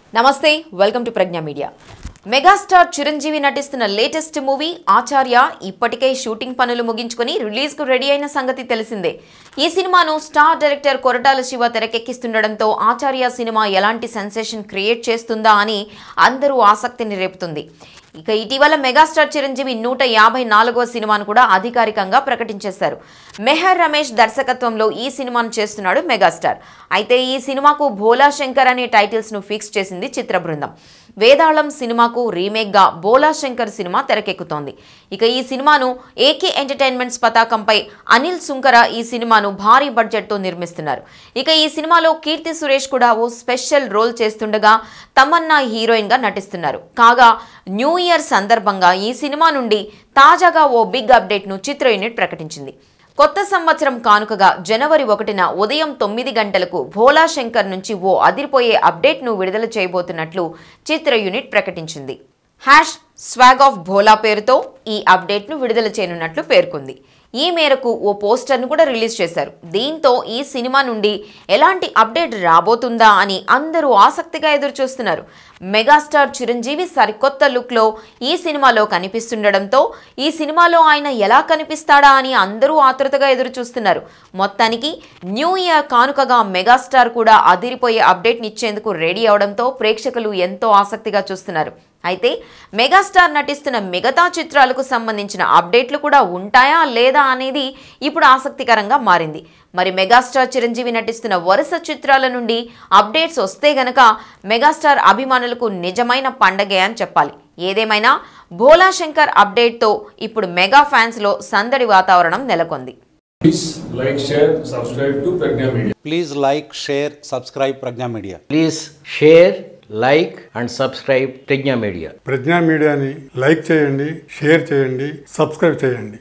నమస్తే welcome to Pragna media megastar Chiranjeevi నటిస్తున్న latest movie ఆచార్య ఇప్పటికే షూటింగ్ పనులు ముగించుకొని రిలీజ్ కు రెడీ అయిన సంగతి తెలిసిందే ఈ సినిమాను స్టార్ డైరెక్టర్ కొరటాల శివ తెరకెక్కిస్తుండడంతో ఆచార్య సినిమా ఎలాంటి సెన్సేషన్ క్రియేట్ చేస్తుందా అని అందరూ ఆసక్తిని రేపుతుంది ఇక ఇటీవల మెగాస్టార్ చిరంజీవి నూట యాభై నాలుగవ సినిమాను కూడా అధికారికంగా ప్రకటించేశారు మెహర్ రమేష్ దర్శకత్వంలో ఈ సినిమాను చేస్తున్నాడు మెగాస్టార్ అయితే ఈ సినిమాకు భోలా శంకర్ అనే టైటిల్స్ ను ఫిక్స్ చేసింది చిత్ర బృందం వేదాళం సినిమాకు రీమేక్ గా బోలా శంకర్ సినిమా తెరకెక్కుతోంది ఇక ఈ సినిమాను ఏకే ఎంటర్టైన్మెంట్స్ పతాకంపై అనిల్ సుంకర ఈ సినిమాను భారీ బడ్జెట్ తో నిర్మిస్తున్నారు ఇక ఈ సినిమాలో కీర్తి సురేష్ కూడా ఓ స్పెషల్ రోల్ చేస్తుండగా తమన్నా హీరోయిన్ గా నటిస్తున్నారు కాగా న్యూ ఇయర్ సందర్భంగా ఈ సినిమా నుండి తాజాగా ఓ బిగ్ అప్డేట్ ను చిత్ర యూనిట్ ప్రకటించింది కొత్త సంవత్సరం కానుకగా జనవరి ఒకటిన ఉదయం తొమ్మిది గంటలకు భోలా శంకర్ నుంచి ఓ అదిరిపోయే అప్డేట్ను విడుదల చేయబోతున్నట్లు చిత్ర యూనిట్ ప్రకటించింది హ్యాష్ స్వాగ్ ఆఫ్ భోలా పేరుతో ఈ అప్డేట్ను విడుదల చేయనున్నట్లు పేర్కొంది ఈ మేరకు ఓ పోస్టర్ను కూడా రిలీజ్ చేశారు దీంతో ఈ సినిమా నుండి ఎలాంటి అప్డేట్ రాబోతుందా అని అందరూ ఆసక్తిగా ఎదురు చూస్తున్నారు మెగాస్టార్ చిరంజీవి సరికొత్త లుక్లో ఈ సినిమాలో కనిపిస్తుండడంతో ఈ సినిమాలో ఆయన ఎలా కనిపిస్తాడా అని అందరూ ఆతృతగా ఎదురు చూస్తున్నారు మొత్తానికి న్యూ ఇయర్ కానుకగా మెగాస్టార్ కూడా అదిరిపోయే అప్డేట్ని ఇచ్చేందుకు రెడీ అవడంతో ప్రేక్షకులు ఎంతో ఆసక్తిగా చూస్తున్నారు అయితే మెగాస్టార్ నటిస్తున్న మిగతా చిత్రాలకు సంబంధించిన అప్డేట్లు కూడా ఉంటాయా లేదా అనేది ఇప్పుడు ఆసక్తికరంగా మారింది మరి మెగాస్టార్ చిరంజీవి నటిస్తున్న వరుస చిత్రాల నుండి అప్డేట్స్ వస్తే గనక మెగాస్టార్ అభిమానులకు నిజమైన పండగే అని చెప్పాలి ఏదేమైనా భోలా శంకర్ అప్డేట్తో ఇప్పుడు మెగా ఫ్యాన్స్లో సందడి వాతావరణం నెలకొంది Please like, share, subscribe to Pragna Media. Please like, share, subscribe Pragna Media. Please share like and subscribe Pragna media Pragna మీడియాని లైక్ చేయండి షేర్ చేయండి సబ్స్క్రైబ్ చేయండి